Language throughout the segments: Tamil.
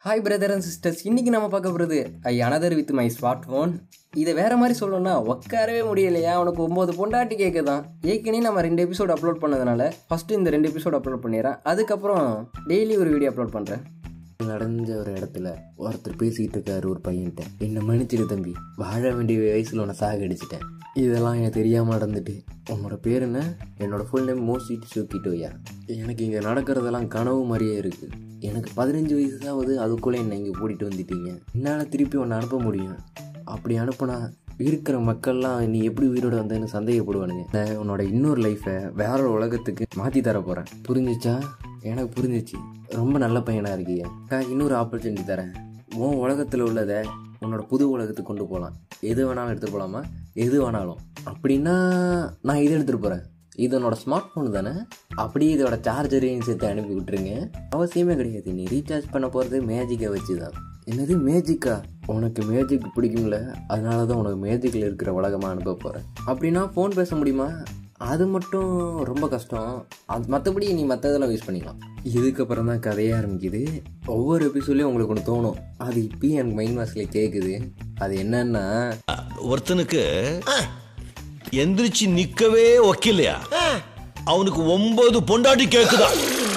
ஹாய் பிரதர் அண்ட் சிஸ்டர்ஸ் இன்றைக்கி நம்ம பார்க்க போகிறது I another with my smartphone இதை வேறு மாதிரி சொல்லணும்னா உட்காரவே முடியலையா உனக்கு ஒம்பது பொண்டாட்டி கேட்க தான் ஏற்கனவே நம்ம ரெண்டு எபிசோட் அப்லோட் பண்ணதுனால ஃபஸ்ட்டு இந்த ரெண்டு எபிசோட் அப்லோட் பண்ணிடுறேன் அதுக்கப்புறம் டெய்லி ஒரு வீடியோ அப்லோட் பண்ணுறேன் நடந்த ஒரு இடத்துல ஒருத்தர் பேசிக்கிட்டு இருக்காரு ஒரு பையன்கிட்ட என்னை மன்னிச்சிடு தம்பி வாழ வேண்டிய வயசில் உன்னை சாகடிச்சிட்டேன் இதெல்லாம் எனக்கு தெரியாமல் நடந்துட்டு உன்னோட பேர் என்ன என்னோட ஃபுல் நேம் மோசிட்டு சுக்கிட்டோயா எனக்கு இங்கே நடக்கிறதெல்லாம் கனவு மாதிரியே இருக்குது எனக்கு பதினஞ்சு வயசு தான் ஆகுது அதுக்குள்ளே என்னை இங்கே கூட்டிகிட்டு வந்துட்டீங்க என்னால் திருப்பி உன்னை அனுப்ப முடியும் அப்படி அனுப்புனா இருக்கிற மக்கள்லாம் நீ எப்படி உயிரோட வந்தேன்னு சந்தேகப்படுவானுங்க நான் உன்னோட இன்னொரு லைஃப்பை வேற ஒரு உலகத்துக்கு மாற்றி தர போகிறேன் புரிஞ்சிச்சா எனக்கு புரிஞ்சிச்சு ரொம்ப நல்ல பையனாக இருக்கீங்க நான் இன்னொரு ஆப்பர்ச்சுனிட்டி தரேன் உன் உலகத்தில் உள்ளதை உன்னோட புது உலகத்துக்கு கொண்டு போகலாம் எது வேணாலும் எடுத்து போகலாமா எது வேணாலும் அப்படின்னா நான் இதை எடுத்துகிட்டு போகிறேன் இது உன்னோட ஸ்மார்ட் ஃபோன் தானே அப்படியே இதோட சார்ஜரையும் சேர்த்து அனுப்பி விட்டுருங்க அவசியமே கிடையாது நீ ரீசார்ஜ் பண்ண போகிறது மேஜிக்கை வச்சு தான் என்னது மேஜிக்கா உனக்கு மேஜிக் பிடிக்கும்ல அதனால தான் உனக்கு மேஜிக்கில் இருக்கிற உலகமாக அனுப்ப போகிறேன் அப்படின்னா ஃபோன் பேச முடியுமா அது மட்டும் ரொம்ப கஷ்டம் அது மற்றபடி நீ மற்ற இதெல்லாம் யூஸ் பண்ணிக்கலாம் இதுக்கப்புறம் தான் கதையே ஆரம்பிக்குது ஒவ்வொரு எபிசோட்லேயும் உங்களுக்கு ஒன்று தோணும் அது இப்பயும் எனக்கு மைண்ட் வாசில் கேட்குது அது என்னன்னா ஒருத்தனுக்கு எந்திரிச்சு நிக்கவே ஒக்கில்லையா அவனுக்கு ஒன்பது பொண்டாட்டி கேக்குதா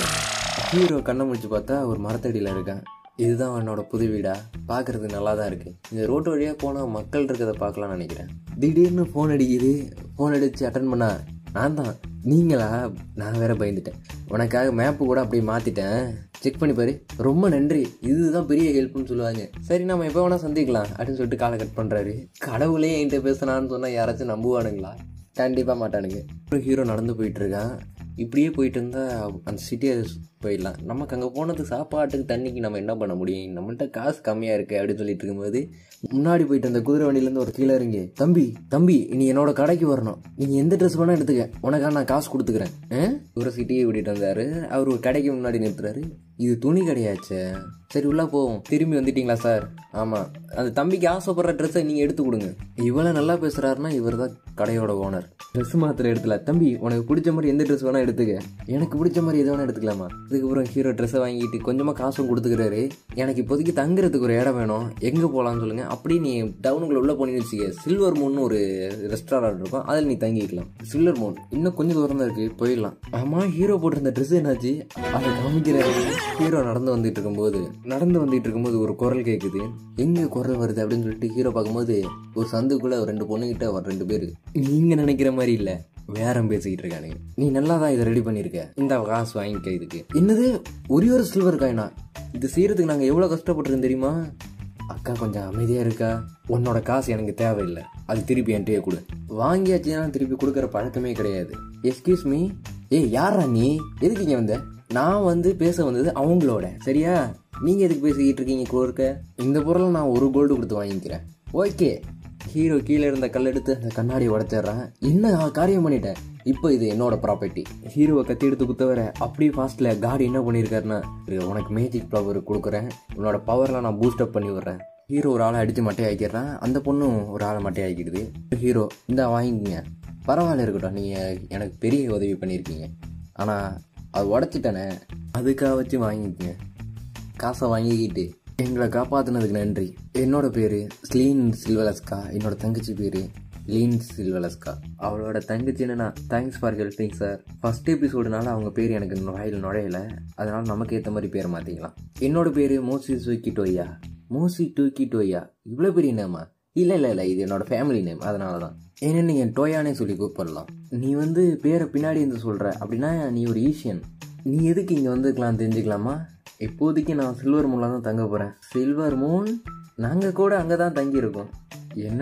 ஹீரோ கண்ணை முடிச்சு பார்த்தா ஒரு மரத்தடியில் இருக்கான் இதுதான் என்னோட புது வீடா பார்க்கறது நல்லா தான் இருக்கு இந்த ரோட்டு வழியாக போனால் மக்கள் இருக்கிறத பார்க்கலாம்னு நினைக்கிறேன் திடீர்னு ஃபோன் அடிக்குது ஃபோன் அடித்து அட்டன் பண்ணா நான் தான் நீங்களா நான் வேற பயந்துட்டேன் உனக்காக மேப்பு கூட அப்படியே மாற்றிட்டேன் செக் பண்ணி பாரு ரொம்ப நன்றி இதுதான் பெரிய ஹெல்ப்னு சொல்லுவாங்க சரி நம்ம எப்போ வேணால் சந்திக்கலாம் அப்படின்னு சொல்லிட்டு காலை கட் பண்ணுறாரு கடவுளே என்கிட்ட பேசினான்னு சொன்னால் யாராச்சும் நம்புவானுங்களா கண்டிப்பாக மாட்டானுங்க ஒரு ஹீரோ நடந்து போயிட்டு இருக்கான் இப்படியே போயிட்டு இருந்தா அந்த சிட்டியை போயிடலாம் நமக்கு அங்கே போனது சாப்பாட்டுக்கு தண்ணிக்கு நம்ம என்ன பண்ண முடியும் நம்மள்ட்ட காசு கம்மியாக இருக்கு அப்படின்னு சொல்லிட்டு இருக்கும்போது முன்னாடி போயிட்டு அந்த குதிரை வண்டியிலேருந்து ஒரு கீழே இறங்கி தம்பி தம்பி நீ என்னோட கடைக்கு வரணும் நீங்கள் எந்த ட்ரெஸ் வேணால் எடுத்துக்க உனக்காக நான் காசு கொடுத்துக்கிறேன் ஆ? ஒரு சிட்டியை விட்டுட்டு வந்தாரு அவர் ஒரு கடைக்கு முன்னாடி நிறுத்துறாரு இது துணி கடையாச்சே சரி உள்ளே போவோம் திரும்பி வந்துட்டீங்களா சார் ஆமாம் அந்த தம்பிக்கு ஆசைப்படுற ட்ரெஸ்ஸை நீங்கள் எடுத்து கொடுங்க இவ்வளோ நல்லா பேசுகிறாருன்னா இவர் தான் கடையோட ஓனர் ட்ரெஸ் மாத்திர எடுத்துல தம்பி உனக்கு பிடிச்ச மாதிரி எந்த ட்ரெஸ் வேணால் எடுத்துக்க எனக்கு பிடிச்ச மாதிரி எது வேணால் எடுத்துக்கலாமா இதுக்கப்புறம் ஹீரோ ட்ரெஸ்ஸை வாங்கிட்டு கொஞ்சமாக காசும் கொடுத்துக்கிறாரு எனக்கு இப்போதைக்கு தங்குறதுக்கு ஒரு இடம் வேணும் எங்கே போகலான்னு சொல்லுங்கள் அப்படி நீ டவுனுக்குள்ள உள்ளே போனீங்கன்னு வச்சுக்க சில்வர் மூன் ஒரு ரெஸ்டாரண்ட் இருக்கும் அதில் நீ தங்கிக்கலாம் சில்வர் மூன் இன்னும் கொஞ்சம் தூரம் தான் இருக்குது போயிடலாம் ஆமாம் ஹீரோ போட்டிருந்த ட்ரெஸ் என்னாச்சு அதை காமிக்கிறாரு ஹீரோ நடந்து வந்துட்டு இருக்கும்போது நடந்து வந்துட்டு இருக்கும்போது ஒரு குரல் கேட்குது எங்கே குரல் வருது அப்படின்னு சொல்லிட்டு ஹீரோ பார்க்கும்போது ஒரு சந்துக்குள்ள ஒரு ரெண்டு பொண்ணுகிட்ட ஒரு ரெண்டு பேர் நீங்க நினைக்கிற மாதிரி இல்லை வேறம் பேசிக்கிட்டு இருக்கானுங்க நீ நல்லா தான் இதை ரெடி பண்ணியிருக்க இந்த காசு வாங்கிக்க இதுக்கு என்னது ஒரே ஒரு சில்வர் காயினா இது செய்யறதுக்கு நாங்கள் எவ்வளோ கஷ்டப்பட்டிருக்கோம் தெரியுமா அக்கா கொஞ்சம் அமைதியாக இருக்கா உன்னோட காசு எனக்கு தேவையில்லை அது திருப்பி என்கிட்டயே கொடு வாங்கியாச்சுன்னா திருப்பி கொடுக்குற பழக்கமே கிடையாது எஸ்கியூஸ் மீ ஏய் யாரா நீ எதுக்கு இங்கே வந்த நான் வந்து பேச வந்தது அவங்களோட சரியா நீங்கள் எதுக்கு பேசிக்கிட்டு இருக்கீங்க குளிர்க்க இந்த பொருளை நான் ஒரு கோல்டு கொடுத்து வாங்கிக்கிறேன் ஓகே ஹீரோ கீழே இருந்த கல் எடுத்து அந்த கண்ணாடியை உடச்சிட்றான் என்ன நான் காரியம் பண்ணிட்டேன் இப்போ இது என்னோட ப்ராப்பர்ட்டி ஹீரோவை கத்தி எடுத்து குத்தவர அப்படியே ஃபாஸ்ட்டில் காடி என்ன பண்ணியிருக்காருன்னா "இரு, உனக்கு மேஜிக் பவர் கொடுக்குறேன் உன்னோட பவர்லாம் நான் பூஸ்ட் அப் பண்ணி விட்றேன் ஹீரோ ஒரு ஆளை அடித்து மட்டை ஆக்கிடுறான் அந்த பொண்ணும் ஒரு ஆளை மட்டை ஆக்கிடுது ஹீரோ இந்த வாங்கிக்கங்க பரவாயில்ல இருக்கட்டும் நீங்கள் எனக்கு பெரிய உதவி பண்ணியிருக்கீங்க ஆனால் அது உடச்சிட்டானே அதுக்காக வச்சு வாங்கிக்கங்க காசை வாங்கிக்கிட்டு எங்களை காப்பாற்றினதுக்கு நன்றி என்னோட பேர் ஸ்லீன் சில்வலஸ்கா என்னோட தங்கச்சி பேர் லீன் சில்வலஸ்கா அவளோட தங்கச்சி என்னன்னா thanks for helping sir first எபிசோடுனால அவங்க பேர் எனக்கு வாயில் நுழையல அதனால நமக்கு ஏற்ற மாதிரி பேரை மாற்றிக்கலாம் என்னோட பேர் மோசி சுக்கிட்டோயா மோசி டூக்கிட்டோயா இவ்வளோ பெரிய நேமா இல்லை இல்லை இல்லை இது என்னோட ஃபேமிலி நேம் அதனால தான் ஏன்னா நீங்கள் டோயானே சொல்லி கூப்பிடலாம் நீ வந்து பேரை பின்னாடி இருந்து சொல்கிற அப்படின்னா நீ ஒரு ஈஷியன் நீ எதுக்கு இங்கே வந்துக்கலாம் தெரிஞ்சுக்கலாமா இப்போதைக்கு நான் சில்வர் மூனில் தான் தங்க போகிறேன் சில்வர் மூன் நாங்கள் கூட அங்கே தான் தங்கியிருக்கோம் என்ன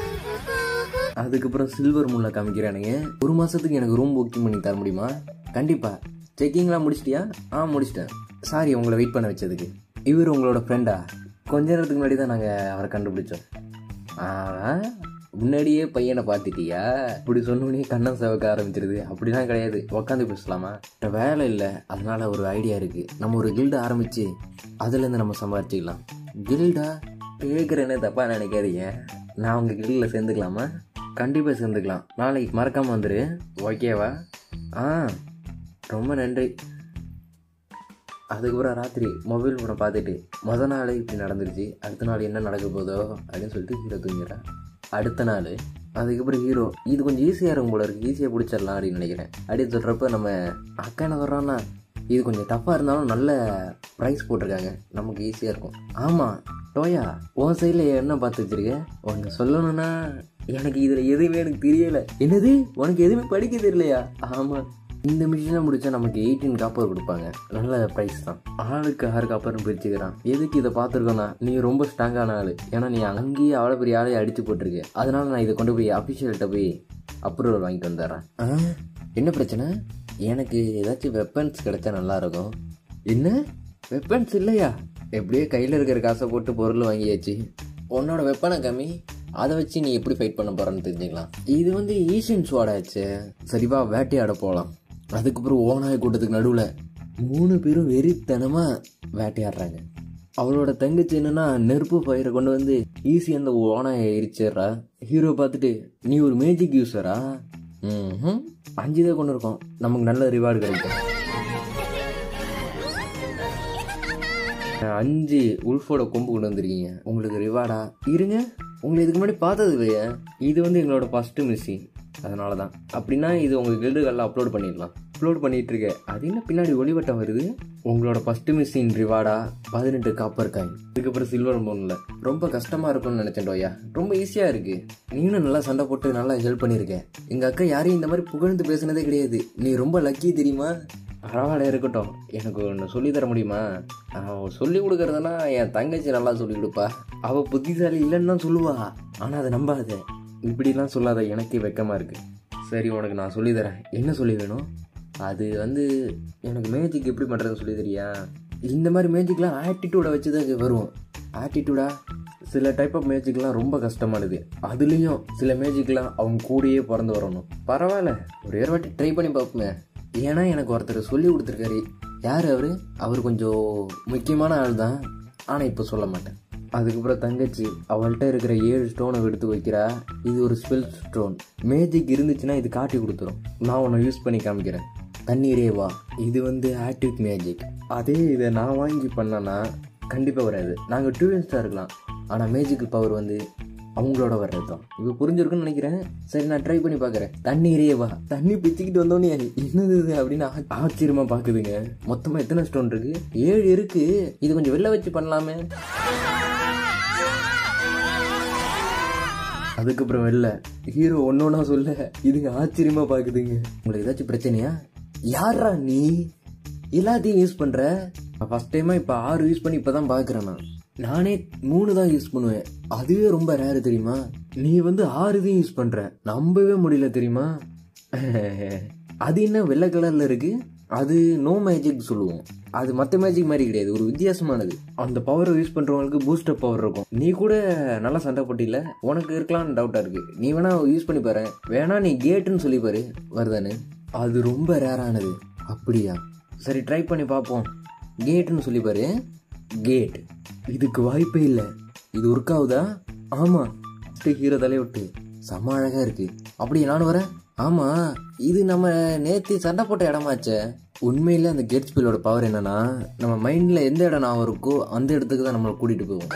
அதுக்கப்புறம் சில்வர் மூனில் காமிக்கிறானுங்க ஒரு மாதத்துக்கு எனக்கு ரூம் புக்கிங் பண்ணி தர முடியுமா கண்டிப்பாக செக்கிங்லாம் முடிச்சிட்டியா ஆ முடிச்சிட்டேன் சாரி உங்களை வெயிட் பண்ண வச்சதுக்கு இவர் உங்களோட ஃப்ரெண்டா கொஞ்ச நேரத்துக்கு முன்னாடி தான் நாங்கள் அவரை கண்டுபிடிச்சோம் ஆ முன்னாடியே பையனை பார்த்துட்டியா இப்படி சொன்னோடனே கண்ணம் செவக்க ஆரம்பிச்சிருது அப்படிலாம் கிடையாது உக்காந்து பேசலாமா இப்ப வேலை இல்லை அதனால ஒரு ஐடியா இருக்கு நம்ம ஒரு கில்டு ஆரம்பிச்சு அதுலேருந்து நம்ம சம்பாரிச்சிக்கலாம் கில்டா கேட்குறேன்னு தப்பா நினைக்காதீங்க நான் உங்கள் கில்டில் சேர்ந்துக்கலாமா கண்டிப்பாக சேர்ந்துக்கலாம் நாளைக்கு மறக்காமல் வந்துரு ஓகேவா ஆ ரொம்ப நன்றி அதுக்கப்புறம் ராத்திரி மொபைல் ஃபோனை பார்த்துட்டு முத நாள் இப்படி நடந்துருச்சு அடுத்த நாள் என்ன நடக்க போதோ அப்படின்னு சொல்லிட்டு ஹீரோ தூங்கிறான் அடுத்த நாள் அதுக்கப்புறம் ஹீரோ இது கொஞ்சம் ஈஸியாக இருக்கும் போல இருக்கு ஈஸியாக பிடிச்சிடலாம் அப்படின்னு நினைக்கிறேன் அப்படின்னு சொல்கிறப்ப நம்ம அக்கா என்ன சொல்கிறான்னா இது கொஞ்சம் டஃப்பாக இருந்தாலும் நல்ல ப்ரைஸ் போட்டிருக்காங்க நமக்கு ஈஸியாக இருக்கும் ஆமாம் டோயா உன் சைடில் என்ன பார்த்து வச்சிருக்க ஒன்று சொல்லணும்னா எனக்கு இதில் எதுவுமே எனக்கு தெரியலை என்னது உனக்கு எதுவுமே படிக்க தெரியலையா ஆமாம் இந்த மிஷினை முடிச்சா நமக்கு எயிட்டீன் காப்பர் கொடுப்பாங்க நல்ல ப்ரைஸ் தான் ஆளுக்கு ஆறு காப்பர்னு பிரிச்சுக்கிறான் எதுக்கு இதை பார்த்துருக்கோன்னா நீ ரொம்ப ஸ்ட்ராங்கான ஆள் ஏன்னா நீ அங்கேயே அவ்வளோ பெரிய ஆளையை அடிச்சு போட்டிருக்க அதனால நான் இதை கொண்டு போய் அஃபிஷியல்கிட்ட போய் அப்ரூவல் வாங்கிட்டு வந்துடுறேன் ஆ என்ன பிரச்சனை எனக்கு ஏதாச்சும் வெப்பன்ஸ் கிடைச்சா நல்லா இருக்கும் என்ன வெப்பன்ஸ் இல்லையா எப்படியோ கையில் இருக்கிற காசை போட்டு பொருள் வாங்கியாச்சு உன்னோட வெப்பனை கம்மி அதை வச்சு நீ எப்படி ஃபைட் பண்ண போறன்னு தெரிஞ்சுக்கலாம் இது வந்து ஈஷியன் ஸ்வாடாச்சு சரிவா வேட்டையாட போகலாம் அதுக்கப்புறம் ஓனாய் கூட்டத்துக்கு நடுவில் மூணு பேரும் வெறித்தனமாக வேட்டையாடுறாங்க அவளோட தங்கச்சி என்னன்னா நெருப்பு ஃபயரை கொண்டு வந்து ஈஸி அந்த ஓனாயை எரிச்சிடுறா ஹீரோ பார்த்துட்டு நீ ஒரு மேஜிக் யூஸரா ம் அஞ்சு தான் கொண்டு இருக்கோம் நமக்கு நல்ல ரிவார்டு கிடைக்கும் அஞ்சு உல்ஃபோட கொம்பு கொண்டு வந்திருக்கீங்க உங்களுக்கு ரிவார்டா இருங்க உங்களை இதுக்கு முன்னாடி பார்த்தது இல்லையா இது வந்து எங்களோட ஃபஸ்ட்டு மிஸ்ஸிங் அதனால தான் அப்படின்னா இது உங்கள் கில்டுகளில் அப்லோட் பண்ணிடலாம் அப்லோட் பண்ணிட்டு இருக்க அது என்ன பின்னாடி ஒளிவட்டம் வருது உங்களோட ஃபஸ்ட்டு மிஸ்ஸின் ரிவார்டா பதினெட்டு காப்பர் காயின் இதுக்கப்புறம் சில்வர் போனில் ரொம்ப கஷ்டமாக இருக்கும்னு நினச்சேன் டோயா ரொம்ப ஈஸியாக இருக்கு நீனும் நல்லா சண்டை போட்டு நல்லா ஹெல்ப் பண்ணியிருக்க எங்கள் அக்கா யாரையும் இந்த மாதிரி புகழ்ந்து பேசுனதே கிடையாது நீ ரொம்ப லக்கி தெரியுமா பரவாயில்ல இருக்கட்டும் எனக்கு ஒன்று சொல்லி தர முடியுமா அவள் சொல்லி கொடுக்கறதுனா என் தங்கச்சி நல்லா சொல்லி கொடுப்பா அவள் புத்திசாலி இல்லைன்னு தான் சொல்லுவா ஆனால் அதை நம்பாத இப்படிலாம் சொல்லாத எனக்கே வெக்கமாக இருக்கு சரி உனக்கு நான் சொல்லி தரேன் என்ன சொல்லி வேணும் அது வந்து எனக்கு மேஜிக் எப்படி பண்ணுறதுன்னு சொல்லி தெரியா இந்த மாதிரி மேஜிக்லாம் ஆட்டிடியூடை வச்சு தான் இது வரும் ஆட்டிடியூடா சில டைப் ஆஃப் மேஜிக்லாம் ரொம்ப கஷ்டமானது அதுலேயும் சில மேஜிக்லாம் அவங்க கூடயே பிறந்து வரணும் பரவாயில்ல ஒரே ஒரு வாட்டி ட்ரை பண்ணி பார்ப்போமே ஏன்னா எனக்கு ஒருத்தர் சொல்லி கொடுத்துருக்காரு யார் அவர் அவர் கொஞ்சம் முக்கியமான ஆள் தான் ஆனால் இப்போ சொல்ல மாட்டேன் அதுக்கப்புறம் தங்கச்சி அவள்கிட்ட இருக்கிற ஏழு ஸ்டோனை எடுத்து வைக்கிறா இது ஒரு ஸ்பெல் ஸ்டோன் மேஜிக் இருந்துச்சுன்னா இது காட்டி கொடுத்துரும் நான் உன்னை யூஸ் பண்ணி காமிக்கிறேன் தண்ணீரே வா இது வந்து ஆக்டிவ் மேஜிக் அதே இதை நான் வாங்கி பண்ணேன்னா கண்டிப்பாக வராது நாங்கள் டூ தான் இருக்கலாம் ஆனால் மேஜிக்கல் பவர் வந்து அவங்களோட வர்றது தான் இப்போ புரிஞ்சிருக்குன்னு நினைக்கிறேன் சரி நான் ட்ரை பண்ணி பார்க்குறேன் தண்ணீரே வா தண்ணி பிச்சுக்கிட்டு வந்தோடனே என்னது இது அப்படின்னு ஆ- ஆச்சரியமா பார்க்குதுங்க மொத்தமாக எத்தனை ஸ்டோன் இருக்கு ஏழு இருக்கு இது கொஞ்சம் வெளில வச்சு பண்ணலாமே அதுக்கப்புறம் வெளில ஹீரோ ஒன்னொன்னா சொல்ல இதுங்க ஆச்சரியமா பாக்குதுங்க உங்களுக்கு ஏதாச்சும் பிரச்சனையா யாரா நீ எல்லாத்தையும் யூஸ் பண்ற ஃபர்ஸ்ட் டைமா இப்ப ஆறு யூஸ் பண்ணி இப்பதான் பாக்குறேன் நான் நானே மூணு தான் யூஸ் பண்ணுவேன் அதுவே ரொம்ப ரேரு தெரியுமா நீ வந்து ஆறு தான் யூஸ் பண்ற நம்பவே முடியல தெரியுமா அது என்ன வெள்ளை கலர்ல இருக்கு அது நோ மேஜிக் சொல்லுவோம் அது மற்ற மேஜிக் மாதிரி கிடையாது ஒரு வித்தியாசமானது அந்த பவரை யூஸ் பண்றவங்களுக்கு பூஸ்டர் பவர் இருக்கும் நீ கூட நல்லா சண்டை போட்டில உனக்கு இருக்கலாம்னு டவுட்டா இருக்கு நீ வேணா யூஸ் பண்ணி பாரு வேணா நீ கேட்டுன்னு சொல்லி பாரு வருதானு அது ரொம்ப ரேரானது அப்படியா சரி ட்ரை பண்ணி பார்ப்போம் கேட்டுன்னு சொல்லி பாரு கேட் இதுக்கு வாய்ப்பே இல்லை இது ஒர்க் ஆகுதா ஆமா ஹீரோ தலைவிட்டு செம்ம அழகா இருக்கு அப்படியே நானும் வரேன் ஆமா இது நம்ம நேத்து சண்டை போட்ட இடமாச்சே உண்மையில அந்த கேட் ஸ்பீலோட பவர் என்னன்னா நம்ம மைண்ட்ல எந்த இடம் ஞாபகம் இருக்கோ அந்த இடத்துக்கு தான் நம்மளை கூட்டிட்டு போவோம்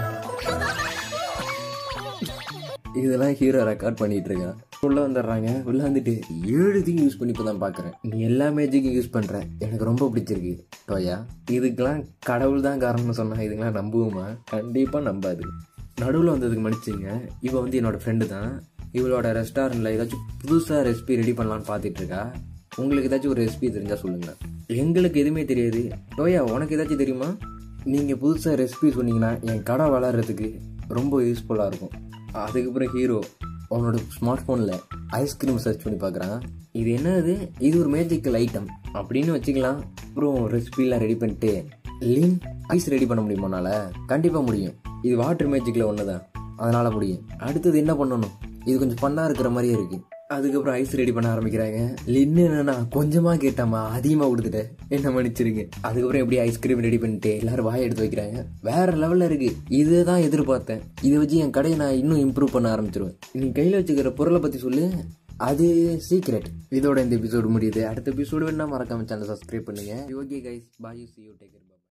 இதெல்லாம் ஹீரோ ரெக்கார்ட் பண்ணிட்டு இருக்கான் உள்ள வந்துடுறாங்க உள்ள வந்துட்டு ஏழு திங் யூஸ் பண்ணி இப்பதான் பாக்குறேன் நீ எல்லா மேஜிக்கும் யூஸ் பண்ற எனக்கு ரொம்ப பிடிச்சிருக்கு டோயா இதுக்கெல்லாம் கடவுள் தான் காரணம்னு சொன்னா இதுக்கெல்லாம் நம்புவோமா கண்டிப்பா நம்பாது நடுவில் வந்ததுக்கு மன்னிச்சுங்க இவ வந்து என்னோட ஃப்ரெண்டு தான் இவளோட ரெஸ்டாரண்ட்ல ஏதாச்சும் புதுசா ரெசிபி ரெடி பண்ணலான்னு பார்த்துட்டு இருக்கா உங்களுக்கு ஏதாச்சும் ஒரு ரெசிபி தெரிஞ்சா சொல்லுங்க எங்களுக்கு எதுவுமே தெரியாது டோயா உனக்கு ஏதாச்சும் தெரியுமா நீங்க புதுசா ரெசிபி சொன்னீங்கன்னா என் கடை வளர்றதுக்கு ரொம்ப யூஸ்ஃபுல்லா இருக்கும் அதுக்கப்புறம் ஹீரோ அவனோட ஸ்மார்ட் ஃபோனில் ஐஸ்கிரீம் சர்ச் பண்ணி பார்க்குறான் இது என்னது இது ஒரு மேஜிக்கல் ஐட்டம் அப்படின்னு வச்சுக்கலாம் அப்புறம் ரெசிபிலாம் ரெடி பண்ணிட்டு லீன் ஐஸ் ரெடி பண்ண முடியுமா உன்னால கண்டிப்பாக முடியும் இது வாட்டர் மேஜிக்கில் ஒன்று தான் அதனால் முடியும் அடுத்தது என்ன பண்ணணும் இது கொஞ்சம் பண்ணா இருக்கிற மாதிரியே இருக்கு அதுக்கப்புறம் ஐஸ் ரெடி பண்ண ஆரம்பிக்கிறாங்க லின்னு என்னன்னா கொஞ்சமா கேட்டாமா அதிகமா கொடுத்துட்டேன் என்ன மன்னிச்சிருங்க அதுக்கப்புறம் எப்படி ஐஸ்கிரீம் ரெடி பண்ணிட்டு எல்லாரும் வாய் எடுத்து வைக்கிறாங்க வேற லெவல்ல இருக்கு இதுதான் எதிர்பார்த்தேன் இதை வச்சு என் கடையை நான் இன்னும் இம்ப்ரூவ் பண்ண ஆரம்பிச்சிருவேன் நீ கையில வச்சுக்கிற பொருளை பத்தி சொல்லு அது சீக்ரெட் இதோட இந்த எபிசோடு முடியுது அடுத்த எபிசோடு வேணா மறக்காம சேனல் சப்ஸ்கிரைப் பண்ணுங்க okay guys bye see you take